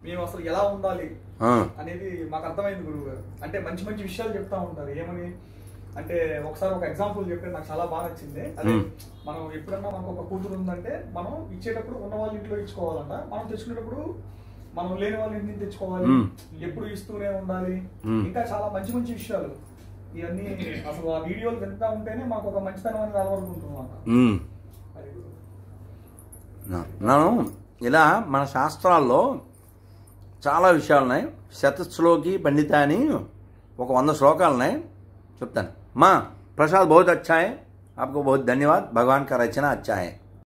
మేము అసలు ఎలా ఉండాలి ఆ, అనేది మాకు అర్థమైంది గురువు గారు అంటే మంచి మంచి విషయాలు చెప్తా ఉంటారు ఏమని అంటే ఒకసారి ఒక ఎగ్జాంపుల్ చెప్పారు నాకు చాలా బాగా నచ్చింది అదే మ్మ్. మనం ఎప్పుడన్నా మనకు ఒక కూతురు ఉందంటే మనం ఇచ్చేటప్పుడు ఉన్న వాళ్ళ ఇంట్లో ఇచ్చుకోవాలంట మనం తెచ్చుకునేటప్పుడు మనం లేని వాళ్ళ ఇంటిని తెచ్చుకోవాలి మ్మ్. ఎప్పుడు ఇస్తూనే ఉండాలి మ్మ్. ఇంకా చాలా మంచి మంచి విషయాలు ఇవన్నీ అసలు ఆ వీడియోలు వింటా ఉంటేనే మాకు ఒక మంచితనం అనేది అలవడుకుంటున్నాం ఉమ్. అది గురువు. నా- నేను ఇలా మన శాస్త్రాల్లో చాలా విషయాలు ఉన్నాయి శతశ్లోకి పండిత అని ఒక వంద శ్లోకాలు ఉన్నాయి చెప్తాను మా ప్రసాద్ बहुत अच्छा है आपको बहुत धन्यवाद भगवान का रचना अच्छा है